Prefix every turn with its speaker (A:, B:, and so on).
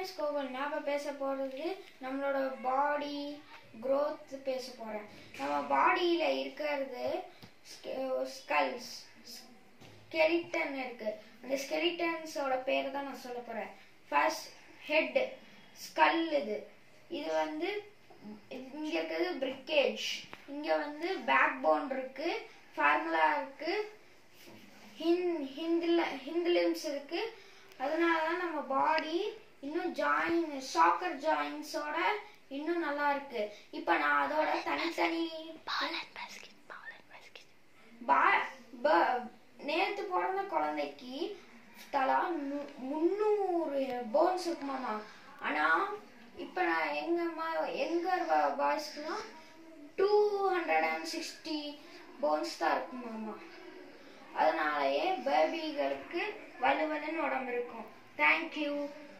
A: is Koval நான் இப்போ பேச போகிறது நம்மளோட பாடி growth பேச போகிறேன் நம்ம பாடியில் இருக்கிறது ஸ்கல்ஸ் skeleton இருக்கு அந்த ஸ்கெலிட்டன்ஸோட பேரை தான் நான் சொல்ல போகிறேன் ஃபர்ஸ்ட் ஹெட் ஸ்கல் இது இது வந்து இங்கே இருக்கிறது பிரிக்கேஜ் இங்கே வந்து பேக் போன் இருக்கு ஃபார்முலா இருக்கு ஹின் ஹிந்தில் ஹிந்த்லிம்ஸ் இருக்கு அதனால தான் நம்ம பாடி இன்னும் ஜாயின் ஷாக்கர் ஜாயின்ஸோட இன்னும் நல்லா இருக்கு இப்போ நான் அதோட தனித்தனி பா ப- நேத்து பிறந்த குழந்தைக்கு தலா நு- முந்நூறு போன்ஸ் இருக்குமாமா ஆனா இப்ப நான் எங்க அம்மா எங்க பாய்ஸ்க்குலாம் two hundred and sixty bones தான் இருக்குமாமா அதனாலயே பேபிகளுக்கு வலுவலுன்னு உடம்பு இருக்கும் தேங்க்யூ